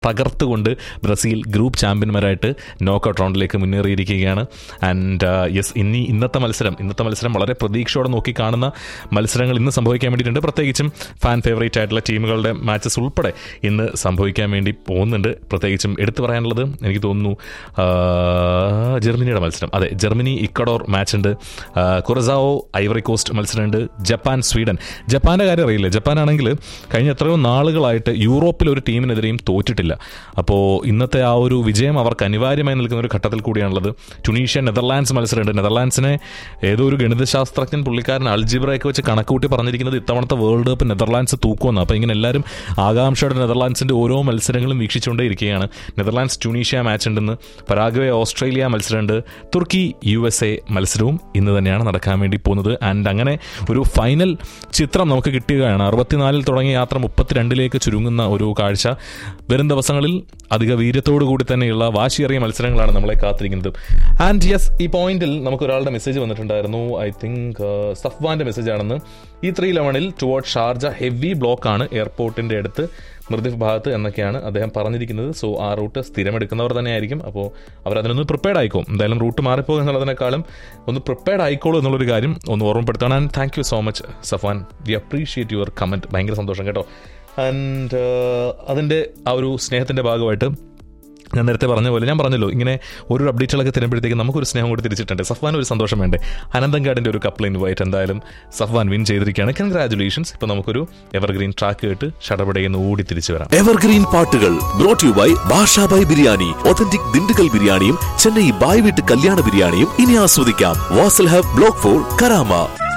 തകർത്തുകൊണ്ട് Brazil group ചാമ്പ്യന്മാരായിട്ട് knockout റൗണ്ടിലേക്ക് മുന്നേറിയിരിക്കുകയാണ് ആൻഡ് യെസ് ഇനി ഇന്നത്തെ മത്സരം ഇന്നത്തെ മത്സരം വളരെ പ്രതീക്ഷയോടെ നോക്കി കാണുന്ന മത്സരങ്ങൾ ഇന്ന് സംഭവിക്കാൻ വേണ്ടിയിട്ടുണ്ട് പ്രത്യേകിച്ചും ഫാൻ ഫേവറേറ്റ് ആയിട്ടുള്ള ടീമുകളുടെ മാച്ചസ് ഉൾപ്പെടെ ഇന്ന് സംഭവിക്കാൻ വേണ്ടി പോകുന്നുണ്ട് പ്രത്യേകിച്ചും എടുത്തു പറയാനുള്ളത് എനിക്ക് തോന്നുന്നു ആ, ജർമ്മനിയുടെ മത്സരം അതെ ജർമ്മനി ഇക്കഡോർ മാച്ച് ഉണ്ട് ആ, കുറസാവോ ഐവറി കോസ്റ്റ് മത്സരമുണ്ട് ജപ്പാൻ സ്വീഡൻ ജപ്പാന്റെ കാര്യം അറിയില്ല ജപ്പാനാണെങ്കിൽ കഴിഞ്ഞ എത്രയോ നാളുകളായിട്ട് യൂറോപ്പിൽ ഒരു ടീമിനെതിരെയും തോറ്റിട്ടില്ല അപ്പോൾ ഇന്നത്തെ ആ ഒരു വിജയം അവർക്ക് അനിവാര്യമായി നിൽക്കുന്ന ഒരു ഘട്ടത്തിൽ കൂടിയാണുള്ളത് ടുണീഷ്യ നെതർലാൻഡ്സ് മത്സരമുണ്ട് നെതർലാൻഡ്സിനെ ഏതോ ഒരു ഗണിതശാസ്ത്രജ്ഞൻ പുള്ളിക്കാരൻ അൾജിബ്രയൊക്കെ വെച്ച് കണക്കുകൂട്ടി പറഞ്ഞിരിക്കുന്നത് ഇത്തവണത്തെ വേൾഡ് കപ്പ് നെതർലാൻഡ്സ് തൂക്കുമെന്ന് അപ്പോൾ ഇങ്ങനെ എല്ലാവരും ആകാംക്ഷയുടെ നെതർലാൻഡ്സിന്റെ ഓരോ മത്സരങ്ങളും വീക്ഷിച്ചുകൊണ്ടേ ഇരിക്കുകയാണ് നെതർലാൻഡ്സ് ട്യൂണീഷ്യ മാച്ച് ഉണ്ടെന്ന് പരാഗ്വേ ഓസ്ട്രേലിയ മത്സരമുണ്ട് തുർക്കി യു എസ് എ മത്സരവും ഇന്ന് തന്നെയാണ് നടക്കാൻ വേണ്ടി പോകുന്നത് ആൻഡ് അങ്ങനെ ഒരു ഫൈനൽ ചിത്രം നമുക്ക് കിട്ടുകയാണ് അറുപത്തിനാലിൽ തുടങ്ങിയ യാത്ര മുപ്പത്തിരണ്ടിലേക്ക് ചുരുങ്ങുന്ന ഒരു കാഴ്ച വരും ദിവസങ്ങളിൽ അധിക വീര്യത്തോടു കൂടി തന്നെയുള്ള വാശിയേറിയ മത്സരങ്ങളാണ് നമ്മളെ കാത്തിരിക്കുന്നത് ആൻഡ് യെസ് ഈ പോയിന്റിൽ നമുക്ക് ഒരാളുടെ മെസ്സേജ് വന്നിട്ടുണ്ടായിരുന്നു ഐ തിങ്ക് സഫ്വാന്റെ മെസ്സേജ് ആണെന്ന് ഈ ത്രീ ലെവനിൽ ടുവേർഡ് ഷാർജ ഹെവി ബ്ലോക്ക് ആണ് എയർപോർട്ടിന്റെ അടുത്ത് മൃദുഫ് ഭാഗത്ത് എന്നൊക്കെയാണ് അദ്ദേഹം പറഞ്ഞിരിക്കുന്നത് സോ ആ റൂട്ട് സ്ഥിരമെടുക്കുന്നവർ തന്നെ ആയിരിക്കും അപ്പോൾ അവർ അതിനൊന്ന് പ്രിപ്പയർഡ് ആയിക്കോളും എന്തായാലും റൂട്ട് മാറിപ്പോകുക എന്നുള്ളതിനേക്കാളും ഒന്ന് പ്രിപ്പയർഡ് ആയിക്കോളൂ എന്നുള്ളൊരു കാര്യം ഒന്ന് ഓർമ്മപ്പെടുത്തണം and thank you so much Safan we appreciate your comment ഭയങ്കര സന്തോഷം കേട്ടോ ആൻഡ് അതിൻ്റെ ആ ഒരു സ്നേഹത്തിൻ്റെ ഭാഗമായിട്ട് ഞാൻ നേരത്തെ പറഞ്ഞ പോലെ ഞാൻ പറഞ്ഞല്ലോ ഇങ്ങനെ ഒരു അപ്ഡേറ്റുകളൊക്കെ തരുമ്പോഴത്തേക്ക് നമുക്കൊരു സ്നേഹം കൂടി തിരിച്ചിട്ടുണ്ട് സഫ്വാൻ ഒരു സന്തോഷം വേണ്ടേ അനന്തങ്കാടിൻ്റെ ഒരു കപ്പിൾ ഇൻവൈറ്റ് എന്തായാലും സഫ്വാൻ വിൻ ചെയ്തിരിക്കുകയാണ് കൺഗ്രാറ്റുലേഷൻസ് ഇപ്പോൾ നമുക്കൊരു എവർഗ്രീൻ ട്രാക്ക് കേട്ട് ഷടപടയെന്ന് ഓടി തിരിച്ചു വരാം എവർഗ്രീൻ പാട്ടുകൾ brought you by Bashabai biryani authentic Dindigul ബിരിയാണിയും ചെന്നൈ ബായ് വീട്ട് കല്യാണ ബിരിയാണിയും ഇനി ആസ്വദിക്കാം Wasl hub block for Karama